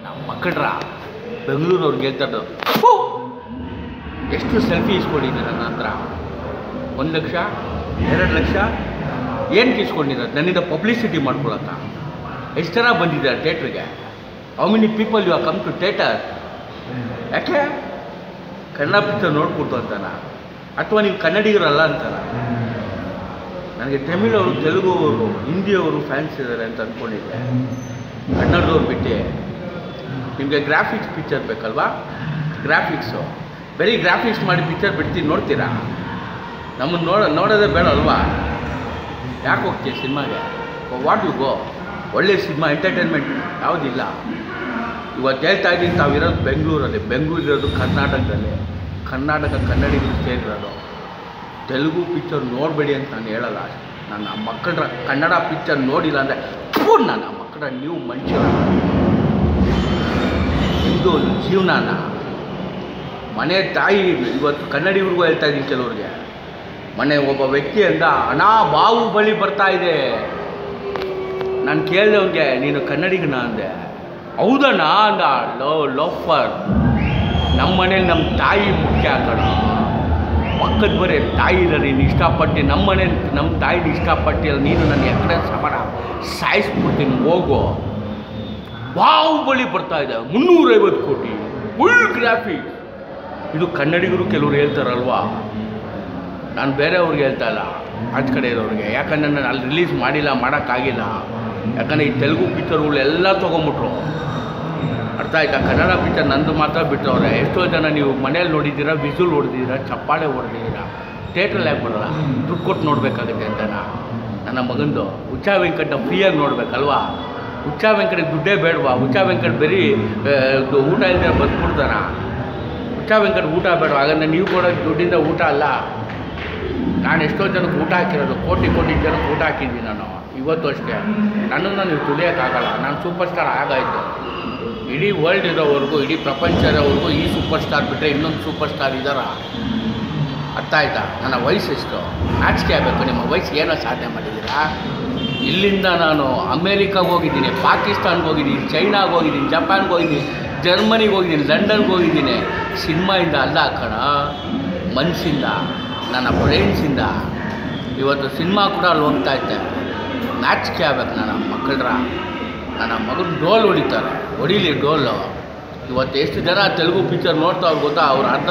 ಮಕ್ಕಳ್ರ ಬೆಂಗಳೂರು ಅವ್ರಿಗೆ ಹೇಳ್ತಾರೆ ಎಷ್ಟು ಸೆಲ್ಫಿ ಇಸ್ಕೊಂಡಿದ್ದೀರ ನನ್ನ ಹತ್ರ ಒಂದು ಲಕ್ಷ ಎರಡು ಲಕ್ಷ ಏನಕ್ಕೆ ಇಸ್ಕೊಂಡಿರೋದು ನನ್ನಿಂದ ಪಬ್ಲಿಸಿಟಿ ಮಾಡ್ಕೊಳತ್ತ ಎಷ್ಟು ಜನ ಬಂದಿದ್ದಾರೆ ಥಿಯೇಟ್ರಿಗೆ how many people you are come to theatre ಯಾಕೆ ಕನ್ನಡ ಪಿಕ್ಚರ್ ನೋಡ್ಕೊಡ್ತು ಅಂತಾನ ಅಥವಾ ನೀವು ಕನ್ನಡಿಗರಲ್ಲ ಅಂತಾನ ನನಗೆ ತಮಿಳವರು ತೆಲುಗು ಅವರು ಹಿಂದಿಯವರು ಫ್ಯಾನ್ಸ್ ಇದ್ದಾರೆ ಅಂತ ಅಂದ್ಕೊಂಡಿದ್ದೆ ಕನ್ನಡದವ್ರು ಬಿಟ್ಟು ನಿಮಗೆ ಗ್ರಾಫಿಕ್ಸ್ ಪಿಕ್ಚರ್ ಬೇಕಲ್ವಾ ಗ್ರಾಫಿಕ್ಸು ಬರೀ ಗ್ರಾಫಿಕ್ಸ್ ಮಾಡಿ ಪಿಕ್ಚರ್ ಬಿಡ್ತೀನಿ ನೋಡ್ತೀರಾ ನಮ್ಮನ್ನು ನೋಡ ನೋಡೋದೇ ಬೇಡ ಅಲ್ವಾ ಯಾಕೆ ಹೋಗ್ತೀವಿ ಸಿನಿಮಾಗೆ ವಾಟ್ ಯು ಗೋ ಒಳ್ಳೆ ಸಿನಿಮಾ ಎಂಟರ್ಟೈನ್ಮೆಂಟ್ ಯಾವುದಿಲ್ಲ ಇವತ್ತು ಹೇಳ್ತಾ ಇದ್ದೀನಿ ತಾವಿರೋದು ಬೆಂಗಳೂರಲ್ಲಿ ಬೆಂಗಳೂರು ಇರೋದು ಕರ್ನಾಟಕದಲ್ಲಿ ಕರ್ನಾಟಕ ಕನ್ನಡಿಗರು ಸೇರಿರೋದು ತೆಲುಗು ಪಿಕ್ಚರ್ ನೋಡಬೇಡಿ ಅಂತ ನಾನು ಹೇಳಲ್ಲ ನನ್ನ ಮಕ್ಕಳ ಕನ್ನಡ ಪಿಕ್ಚರ್ ನೋಡಿಲ್ಲ ಅಂದರೆ ಥೂ ನನ್ನ ಮಕ್ಕಳ ನೀವು ಮನುಷ್ಯರ ಇದು ಜೀವನಾನ ಮನೆ ತಾಯಿ ಇವತ್ತು ಕನ್ನಡಿಗರಿಗೂ ಹೇಳ್ತಾ ಇದ್ದೀನಿ ಕೆಲವ್ರಿಗೆ ಮನೆ ಒಬ್ಬ ವ್ಯಕ್ತಿ ಅಂದ ಹಣ ಬಾವು ಬಳಿ ಬರ್ತಾ ಇದೆ ನಾನು ಕೇಳಿದೆ ಅವ್ನಿಗೆ ನೀನು ಕನ್ನಡಿಗನ ಅಂದೆ ಹೌದಣ್ಣ ಅಂದ ಲೋ ಲೋಫರ್ ನಮ್ಮ ಮನೇಲಿ ನಮ್ಮ ತಾಯಿ ಮುಖ್ಯ ಕಣ ಪಕ್ಕದ ಬರೀ ತಾಯಿ ಇಲ್ಲ ನೀನು ಇಷ್ಟಪಟ್ಟು ನಮ್ಮ ಮನೇಲಿ ನಮ್ಮ ತಾಯಿನ ಇಷ್ಟಪಟ್ಟಿಲ್ಲ ನೀನು ನನ್ನ ಎಕಡೆ ಸಮರ ಸಾಯಿಸ್ಬಿಡ್ತೀನಿ ಹೋಗು ಬಾಹುಬಲಿ ಬರ್ತಾ ಇದೆ ಮುನ್ನೂರೈವತ್ತು ಕೋಟಿ ಫುಲ್ ಗ್ರಾಫಿಕ್ ಇದು ಕನ್ನಡಿಗರು ಕೆಲವರು ಹೇಳ್ತಾರಲ್ವಾ ನಾನು ಬೇರೆಯವ್ರಿಗೆ ಹೇಳ್ತಾ ಇಲ್ಲ ಆಚೆ ಕಡೆ ಇರೋರಿಗೆ ಯಾಕಂದರೆ ನಾನು ಅಲ್ಲಿ ರಿಲೀಸ್ ಮಾಡಿಲ್ಲ ಮಾಡೋಕ್ಕಾಗಿಲ್ಲ ಯಾಕಂದರೆ ಈ ತೆಲುಗು ಪಿಕ್ಚರ್ಗಳು ಎಲ್ಲ ತೊಗೊಂಬಿಟ್ರು ಅರ್ಥ ಆಯ್ತಾ ಕನ್ನಡ ಪಿಕ್ಚರ್ ನಂದು ಮಾತ್ರ ಬಿಟ್ಟವ್ರೆ ಎಷ್ಟೋ ಜನ ನೀವು ಮನೇಲಿ ನೋಡಿದ್ದೀರಾ ವಿಸುಲ್ ಹೊಡೆದಿದ್ದೀರಾ ಚಪ್ಪಾಳೆ ಹೊಡೆದಿದ್ದೀರಾ ಥಿಯೇಟ್ರಲ್ಲಿ ಯಾಕೆ ಬರಲ್ಲ ದುಡ್ಡು ಕೊಟ್ಟು ನೋಡಬೇಕಾಗುತ್ತೆ ಅಂತನಾ ನನ್ನ ಮಗಂದು ಉಚ್ಚಾ ವೆಂಕಟ ಫ್ರೀಯಾಗಿ ನೋಡ್ಬೇಕಲ್ವಾ ಉಚ್ಚಾ ವೆಂಕಟ ದುಡ್ಡೇ ಬೇಡವಾ ಉಚ್ಚಾ ವೆಂಕಟ ಬರೀ ಆ, ಇದು ಊಟ ಇಲ್ಲದೆ ಬದುಕ್ಬಿಡ್ತಾನ ಉಚ್ಚಾ ವೆಂಕಟ ಊಟ ಬೇಡ ಹಾಗಾದ್ರೆ ನೀವು ಕೊಡೋ ದುಡ್ಡಿಂದ ಊಟ ಅಲ್ಲ ನಾನು ಎಷ್ಟೋ ಜನಕ್ಕೆ ಊಟ ಹಾಕಿರೋದು ಕೋಟಿ ಕೋಟಿ ಜನಕ್ಕೆ ಊಟ ಹಾಕಿದ್ದೀನಿ ನಾನು ಇವತ್ತು ಅಷ್ಟೇ ನನ್ನನ್ನು ನೀವು ತುಳಿಯೋಕ್ಕಾಗಲ್ಲ ನಾನು ಸೂಪರ್ ಸ್ಟಾರ್ ಆಗಾಯಿತು ಇಡೀ ವರ್ಲ್ಡ್ ಇರೋವರೆಗೂ ಇಡೀ ಪ್ರಪಂಚ ಇರೋವರೆಗೂ ಈ ಸೂಪರ್ ಸ್ಟಾರ್ ಬಿಟ್ಟರೆ ಇನ್ನೊಂದು ಸೂಪರ್ ಸ್ಟಾರ್ ಇದ್ದಾರ ಅರ್ಥ ಆಯ್ತಾ ನನ್ನ ವಯಸ್ಸು ಎಷ್ಟು ನಾಚಿಕೆ ಆಗಬೇಕು ನಿಮ್ಮ ವಯಸ್ಸು ಏನೋ ಸಾಧನೆ ಮಾಡಿದ್ದೀರಾ ಇಲ್ಲಿಂದ ನಾನು ಅಮೇರಿಕಾಗೆ ಹೋಗಿದ್ದೀನಿ ಪಾಕಿಸ್ತಾನ್ಗೆ ಹೋಗಿದ್ದೀನಿ ಚೈನಾಗೆ ಹೋಗಿದ್ದೀನಿ ಜಪಾನ್ಗೆ ಹೋಗಿದ್ದೀನಿ ಜರ್ಮನಿಗೆ ಹೋಗಿದ್ದೀನಿ ಲಂಡನ್ಗೆ ಹೋಗಿದ್ದೀನಿ ಸಿನಿಮಾಯಿಂದ ಅಲ್ಲ ಕಣ ಮನಸ್ಸಿಂದ ನನ್ನ ಬ್ರೈನ್ಸಿಂದ ಇವತ್ತು ಸಿನಿಮಾ ಕೂಡ ಅಲ್ಲಿ ಹೋಗ್ತಾ ಇದ್ದೆ ನಾಚಿಕೆ ಆಗ್ಬೇಕು ನನ್ನ ಮಕ್ಕಳ್ರ ನನ್ನ ಮಗನ ಡೋಲ್ ಹೊಡಿತಾರೆ ಹೊಡೀಲಿ ಡೋಲು ಇವತ್ತು ಎಷ್ಟು ಜನ ತೆಲುಗು ಪಿಕ್ಚರ್ ನೋಡ್ತಾವ್ರು ಗೊತ್ತಾ ಅವ್ರು ಅರ್ಧ